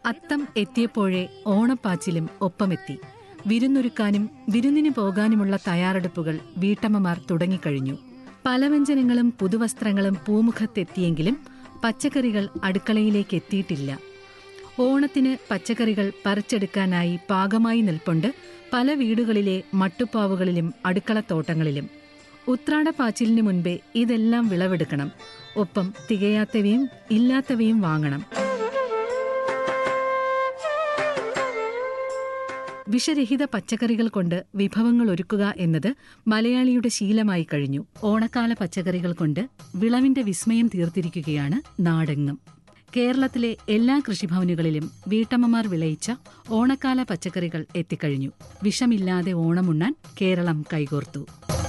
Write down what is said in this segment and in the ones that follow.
അത്തം എത്തിയപ്പോഴേ ഓണപ്പാച്ചിലും ഒപ്പമെത്തി വിരുന്നൊരുക്കാനും വിരുന്നിന് പോകാനുമുള്ള തയ്യാറെടുപ്പുകൾ വീട്ടമ്മമാർ തുടങ്ങിക്കഴിഞ്ഞു പലവ്യഞ്ജനങ്ങളും പുതുവസ്ത്രങ്ങളും പൂമുഖത്തെത്തിയെങ്കിലും പച്ചക്കറികൾ അടുക്കളയിലേക്ക് എത്തിയിട്ടില്ല ഓണത്തിന് പച്ചക്കറികൾ പറിച്ചെടുക്കാനായി പാകമായി നിൽപ്പുണ്ട് പല വീടുകളിലെ മട്ടുപ്പാവുകളിലും അടുക്കളത്തോട്ടങ്ങളിലും ഉത്രാടപ്പാച്ചിലിന് മുൻപേ ഇതെല്ലാം വിളവെടുക്കണം ഒപ്പം തികയാത്തവയും ഇല്ലാത്തവയും വാങ്ങണം വിഷരഹിത പച്ചക്കറികൾ കൊണ്ട് വിഭവങ്ങൾ ഒരുക്കുക എന്നത് മലയാളിയുടെ ശീലമായി കഴിഞ്ഞു ഓണക്കാല പച്ചക്കറികൾ കൊണ്ട് വിളവിന്റെ വിസ്മയം തീർത്തിരിക്കുകയാണ് നാടെങ്ങും കേരളത്തിലെ എല്ലാ കൃഷിഭവനുകളിലും വീട്ടമ്മമാർ വിളയിച്ച ഓണക്കാല പച്ചക്കറികൾ എത്തിക്കഴിഞ്ഞു വിഷമില്ലാതെ ഓണമുണ്ണാൻ കേരളം കൈകോർത്തു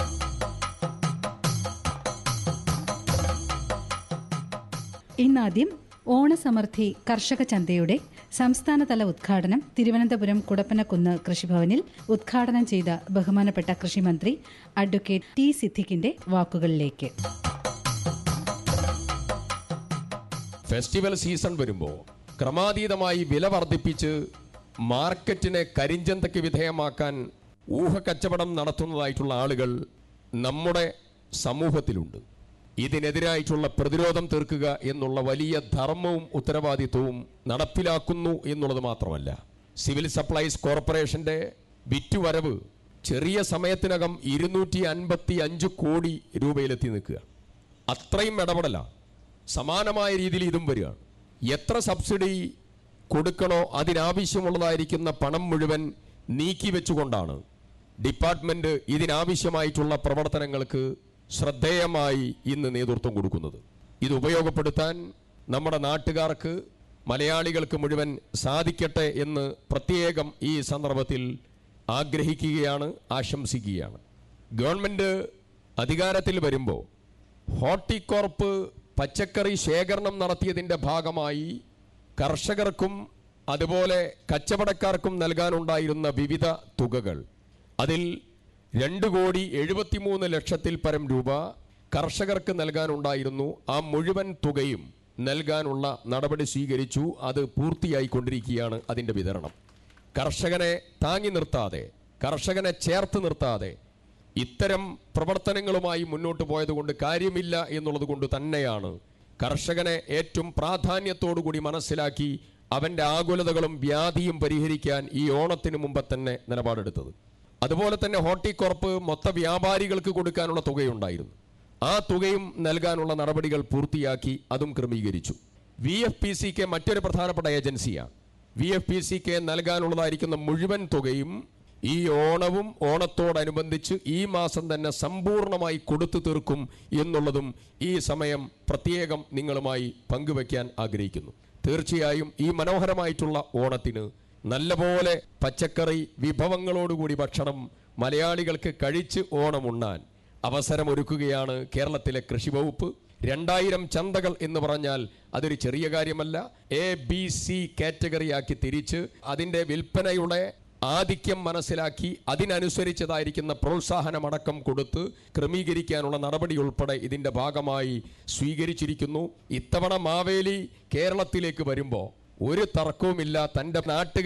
ഇന്നാദ്യം ഓണസമൃദ്ധി കർഷക ചന്തയുടെ സംസ്ഥാനതല ഉദ്ഘാടനം തിരുവനന്തപുരം കുടപ്പനക്കുന്ന് കൃഷിഭവനിൽ ഉദ്ഘാടനം ചെയ്ത ബഹുമാനപ്പെട്ട കൃഷിമന്ത്രി അഡ്വക്കേറ്റ് ടി സിദ്ദിഖിന്റെ വാക്കുകളിലേക്ക് ഫെസ്റ്റിവൽ സീസൺ വരുമ്പോൾ ക്രമാതീതമായി വില വർദ്ധിപ്പിച്ച് മാർക്കറ്റിനെ കരിഞ്ചന്തയ്ക്ക് വിധേയമാക്കാൻ ഊഹക്കച്ചവടം നടത്തുന്നതായിട്ടുള്ള ആളുകൾ നമ്മുടെ സമൂഹത്തിലുണ്ട് ഇതിനെതിരായിട്ടുള്ള പ്രതിരോധം തീർക്കുക എന്നുള്ള വലിയ ധർമ്മവും ഉത്തരവാദിത്വവും നടപ്പിലാക്കുന്നു എന്നുള്ളത് മാത്രമല്ല സിവിൽ സപ്ലൈസ് കോർപ്പറേഷന്റെ വിറ്റുവരവ് ചെറിയ സമയത്തിനകം ഇരുന്നൂറ്റി അൻപത്തി അഞ്ച് കോടി രൂപയിലെത്തി നിൽക്കുക അത്രയും ഇടപെടലാണ് സമാനമായ രീതിയിൽ ഇതും വരികയാണ് എത്ര സബ്സിഡി കൊടുക്കണോ അതിനാവശ്യമുള്ളതായിരിക്കുന്ന പണം മുഴുവൻ നീക്കി വെച്ചുകൊണ്ടാണ് ഡിപ്പാർട്ട്മെന്റ് ഇതിനാവശ്യമായിട്ടുള്ള പ്രവർത്തനങ്ങൾക്ക് ശ്രദ്ധേയമായി ഇന്ന് നേതൃത്വം കൊടുക്കുന്നത് ഇത് ഉപയോഗപ്പെടുത്താൻ നമ്മുടെ നാട്ടുകാർക്ക് മലയാളികൾക്ക് മുഴുവൻ സാധിക്കട്ടെ എന്ന് പ്രത്യേകം ഈ സന്ദർഭത്തിൽ ആഗ്രഹിക്കുകയാണ് ആശംസിക്കുകയാണ് ഗവൺമെന്റ് അധികാരത്തിൽ വരുമ്പോൾ ഹോർട്ടികോർപ്പ് പച്ചക്കറി ശേഖരണം നടത്തിയതിൻ്റെ ഭാഗമായി കർഷകർക്കും അതുപോലെ കച്ചവടക്കാർക്കും നൽകാനുണ്ടായിരുന്ന വിവിധ തുകകൾ അതിൽ രണ്ട് കോടി എഴുപത്തിമൂന്ന് ലക്ഷത്തിൽ പരം രൂപ കർഷകർക്ക് നൽകാനുണ്ടായിരുന്നു ആ മുഴുവൻ തുകയും നൽകാനുള്ള നടപടി സ്വീകരിച്ചു അത് പൂർത്തിയായിക്കൊണ്ടിരിക്കുകയാണ് അതിൻ്റെ വിതരണം കർഷകനെ താങ്ങി നിർത്താതെ കർഷകനെ ചേർത്ത് നിർത്താതെ ഇത്തരം പ്രവർത്തനങ്ങളുമായി മുന്നോട്ട് പോയതുകൊണ്ട് കാര്യമില്ല എന്നുള്ളത് കൊണ്ട് തന്നെയാണ് കർഷകനെ ഏറ്റവും പ്രാധാന്യത്തോടുകൂടി മനസ്സിലാക്കി അവൻ്റെ ആകുലതകളും വ്യാധിയും പരിഹരിക്കാൻ ഈ ഓണത്തിന് മുമ്പ് തന്നെ നിലപാടെടുത്തത് അതുപോലെ തന്നെ ഹോർട്ടികോർപ്പ് മൊത്ത വ്യാപാരികൾക്ക് കൊടുക്കാനുള്ള തുകയുണ്ടായിരുന്നു ആ തുകയും നൽകാനുള്ള നടപടികൾ പൂർത്തിയാക്കി അതും ക്രമീകരിച്ചു വി എഫ് പി സിക്ക് മറ്റൊരു പ്രധാനപ്പെട്ട ഏജൻസിയാണ് വി എഫ് പി സിക്ക് നൽകാനുള്ളതായിരിക്കുന്ന മുഴുവൻ തുകയും ഈ ഓണവും ഓണത്തോടനുബന്ധിച്ച് ഈ മാസം തന്നെ സമ്പൂർണ്ണമായി കൊടുത്തു തീർക്കും എന്നുള്ളതും ഈ സമയം പ്രത്യേകം നിങ്ങളുമായി പങ്കുവയ്ക്കാൻ ആഗ്രഹിക്കുന്നു തീർച്ചയായും ഈ മനോഹരമായിട്ടുള്ള ഓണത്തിന് നല്ലപോലെ പച്ചക്കറി വിഭവങ്ങളോടുകൂടി ഭക്ഷണം മലയാളികൾക്ക് കഴിച്ച് ഓണമുണ്ണാൻ അവസരമൊരുക്കുകയാണ് കേരളത്തിലെ കൃഷി വകുപ്പ് രണ്ടായിരം ചന്തകൾ എന്ന് പറഞ്ഞാൽ അതൊരു ചെറിയ കാര്യമല്ല എ ബി സി കാറ്റഗറിയാക്കി തിരിച്ച് അതിൻ്റെ വിൽപ്പനയുടെ ആധിക്യം മനസ്സിലാക്കി അതിനനുസരിച്ചതായിരിക്കുന്ന പ്രോത്സാഹനമടക്കം കൊടുത്ത് ക്രമീകരിക്കാനുള്ള നടപടി ഉൾപ്പെടെ ഇതിൻ്റെ ഭാഗമായി സ്വീകരിച്ചിരിക്കുന്നു ഇത്തവണ മാവേലി കേരളത്തിലേക്ക് വരുമ്പോൾ ഒരു തർക്കവുമില്ല തൻ്റെ നാട്ടുകാർ